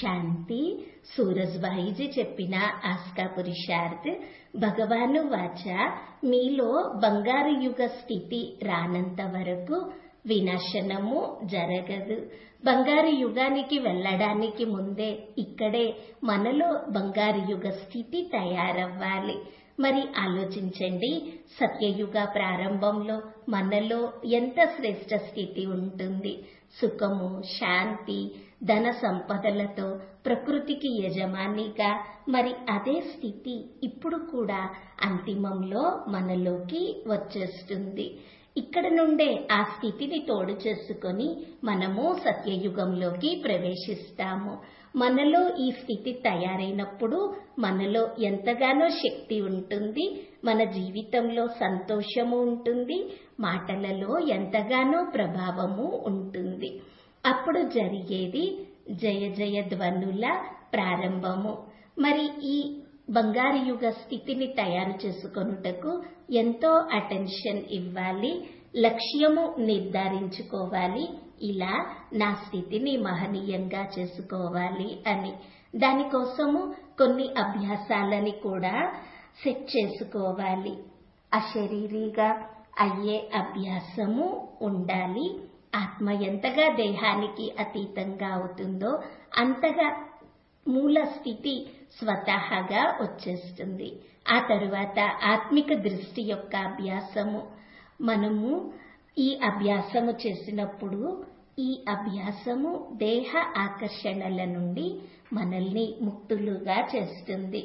శాంతి సూరజ్భాయిజీ చెప్పిన ఆస్కా పురుషార్థ్ భగవాను వాచ మీలో బంగారు యుగ స్థితి రానంత వరకు వినాశనము జరగదు బంగారు యుగానికి వెళ్ళడానికి ముందే ఇక్కడే మనలో బంగారు యుగ స్థితి తయారవ్వాలి మరి ఆలోచించండి సత్యయుగ ప్రారంభంలో మనలో ఎంత శ్రేష్ట స్థితి ఉంటుంది సుఖము శాంతి ధన సంపదలతో ప్రకృతికి యజమానిగా మరి అదే స్థితి ఇప్పుడు కూడా అంతిమంలో మనలోకి వచ్చేస్తుంది ఇక్కడ నుండే ఆ స్థితిని తోడు చేసుకొని మనము సత్యయుగంలోకి ప్రవేశిస్తాము మనలో ఈ స్థితి తయారైనప్పుడు మనలో ఎంతగానో శక్తి ఉంటుంది మన జీవితంలో సంతోషము ఉంటుంది మాటలలో ఎంతగానో ప్రభావము ఉంటుంది అప్పుడు జరిగేది జయ జయ ధ్వనుల ప్రారంభము మరి ఈ బంగారు యుగ స్థితిని తయారు చేసుకొనుటకు ఎంతో అటెన్షన్ ఇవ్వాలి లక్ష్యము నిర్ధారించుకోవాలి ఇలా నా స్థితిని మహనీయంగా చేసుకోవాలి అని దానికోసము కొన్ని అభ్యాసాలని కూడా సెట్ చేసుకోవాలి అశరీరిగా అయ్యే అభ్యాసము ఉండాలి ఆత్మ ఎంతగా దేహానికి అతీతంగా అవుతుందో అంతగా మూల స్థితి స్వతహాగా వచ్చేస్తుంది ఆ తరువాత ఆత్మిక దృష్టి యొక్క అభ్యాసము మనము ఈ అభ్యాసము చేసినప్పుడు ఈ అభ్యాసము దేహ ఆకర్షణల నుండి మనల్ని ముక్తులుగా చేస్తుంది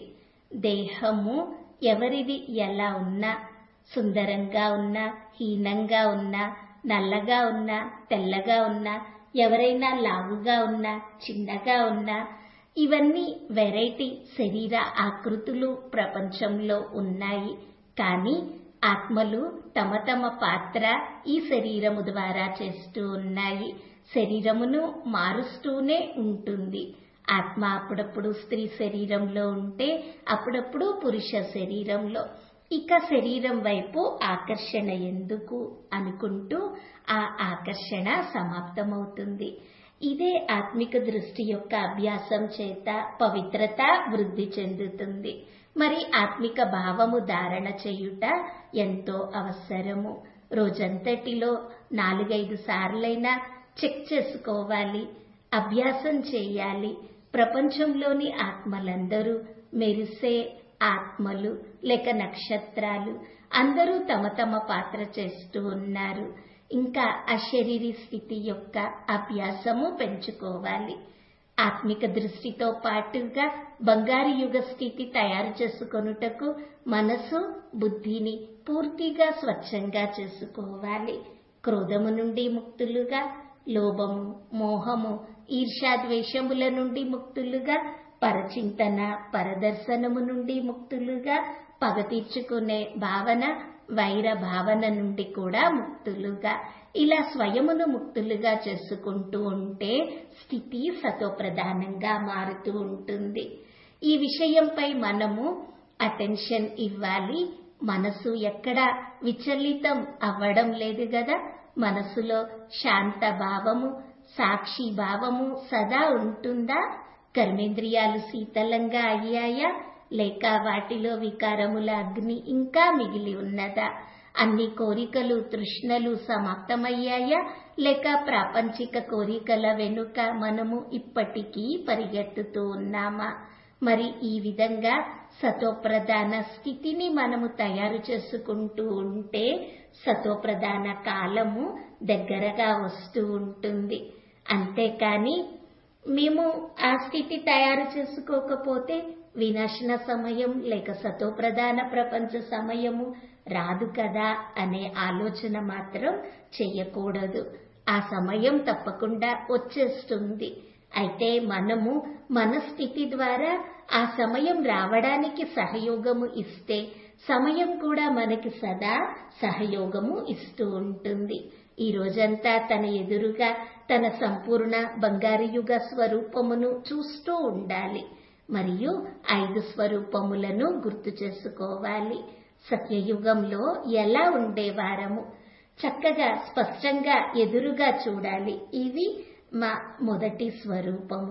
దేహము ఎవరిది ఎలా ఉన్నా సుందరంగా ఉన్నా హీనంగా ఉన్నా నల్లగా ఉన్నా తెల్లగా ఉన్నా ఎవరైనా లావుగా ఉన్నా చిన్నగా ఉన్నా ఇవన్నీ వెరైటీ శరీర ఆకృతులు ప్రపంచంలో ఉన్నాయి కానీ ఆత్మలు తమ తమ పాత్ర ఈ శరీరము ద్వారా చేస్తూ ఉన్నాయి శరీరమును మారుస్తూనే ఉంటుంది ఆత్మ అప్పుడప్పుడు స్త్రీ శరీరంలో ఉంటే అప్పుడప్పుడు పురుష శరీరంలో ఇక శరీరం వైపు ఆకర్షణ ఎందుకు అనుకుంటూ ఆ ఆకర్షణ సమాప్తమవుతుంది ఇదే ఆత్మిక దృష్టి యొక్క అభ్యాసం చేత పవిత్రత వృద్ధి చెందుతుంది మరి ఆత్మిక భావము ధారణ చేయుట ఎంతో అవసరము రోజంతటిలో నాలుగైదు సార్లైనా చెక్ చేసుకోవాలి అభ్యాసం చేయాలి ప్రపంచంలోని ఆత్మలందరూ మెరిసే ఆత్మలు లేక నక్షత్రాలు అందరూ తమ తమ పాత్ర చేస్తూ ఉన్నారు ఇంకా అశరీరి స్థితి యొక్క అభ్యాసము పెంచుకోవాలి ఆత్మిక దృష్టితో పాటుగా బంగారు యుగ స్థితి తయారు చేసుకొనుటకు మనసు బుద్ధిని పూర్తిగా స్వచ్ఛంగా చేసుకోవాలి క్రోధము నుండి ముక్తులుగా లోభము మోహము ఈర్షాద్వేషముల నుండి ముక్తులుగా పరచింతన పరదర్శనము నుండి ముక్తులుగా పగ తీర్చుకునే భావన వైర భావన నుండి కూడా ముక్తులుగా ఇలా స్వయమును ముక్తులుగా చేసుకుంటూ ఉంటే స్థితి సతోప్రధానంగా మారుతూ ఉంటుంది ఈ విషయంపై మనము అటెన్షన్ ఇవ్వాలి మనసు ఎక్కడ విచలితం అవ్వడం లేదు కదా మనసులో శాంత భావము సాక్షి భావము సదా ఉంటుందా కర్మేంద్రియాలు శీతలంగా అయ్యాయా లేక వాటిలో వికారముల అగ్ని ఇంకా మిగిలి ఉన్నదా అన్ని కోరికలు తృష్ణలు సమాప్తమయ్యాయా లేక ప్రాపంచిక కోరికల వెనుక మనము ఇప్పటికీ పరిగెత్తుతూ ఉన్నామా మరి ఈ విధంగా సతోప్రధాన స్థితిని మనము తయారు చేసుకుంటూ ఉంటే సతోప్రధాన కాలము దగ్గరగా వస్తూ ఉంటుంది అంతేకాని మేము ఆ స్థితి తయారు చేసుకోకపోతే వినాశన సమయం లేక సతోప్రధాన ప్రపంచ సమయము రాదు కదా అనే ఆలోచన మాత్రం చెయ్యకూడదు ఆ సమయం తప్పకుండా వచ్చేస్తుంది అయితే మనము మన స్థితి ద్వారా ఆ సమయం రావడానికి సహయోగము ఇస్తే సమయం కూడా మనకి సదా సహయోగము ఇస్తూ ఉంటుంది ఈ రోజంతా తన ఎదురుగా తన సంపూర్ణ బంగారు యుగ స్వరూపమును చూస్తూ ఉండాలి మరియు ఐదు స్వరూపములను గుర్తు చేసుకోవాలి సత్యయుగంలో ఎలా ఉండేవారము చక్కగా స్పష్టంగా ఎదురుగా చూడాలి ఇవి మా మొదటి స్వరూపము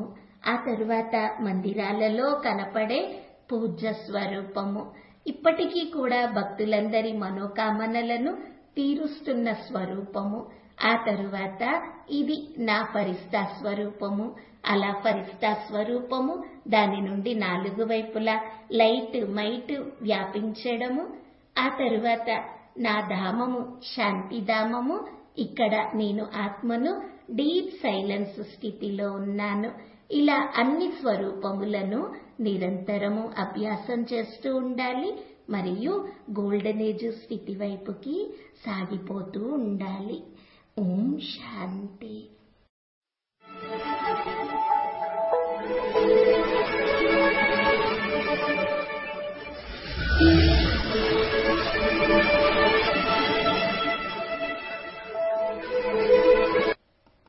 ఆ తరువాత మందిరాలలో కనపడే పూజ్య స్వరూపము ఇప్పటికీ కూడా భక్తులందరి మనోకామనలను తీరుస్తున్న స్వరూపము ఆ తరువాత ఇది నా ఫరిస్తా స్వరూపము అలా ఫరిస్తా స్వరూపము దాని నుండి నాలుగు వైపులా లైట్ మైట్ వ్యాపించడము ఆ తరువాత నా ధామము శాంతిధామము ఇక్కడ నేను ఆత్మను డీప్ సైలెన్స్ స్థితిలో ఉన్నాను ఇలా అన్ని స్వరూపములను నిరంతరము అభ్యాసం చేస్తూ ఉండాలి మరియు గోల్డెన్ ఏజ్ స్థితి వైపుకి సాగిపోతూ ఉండాలి ఓం శాంతి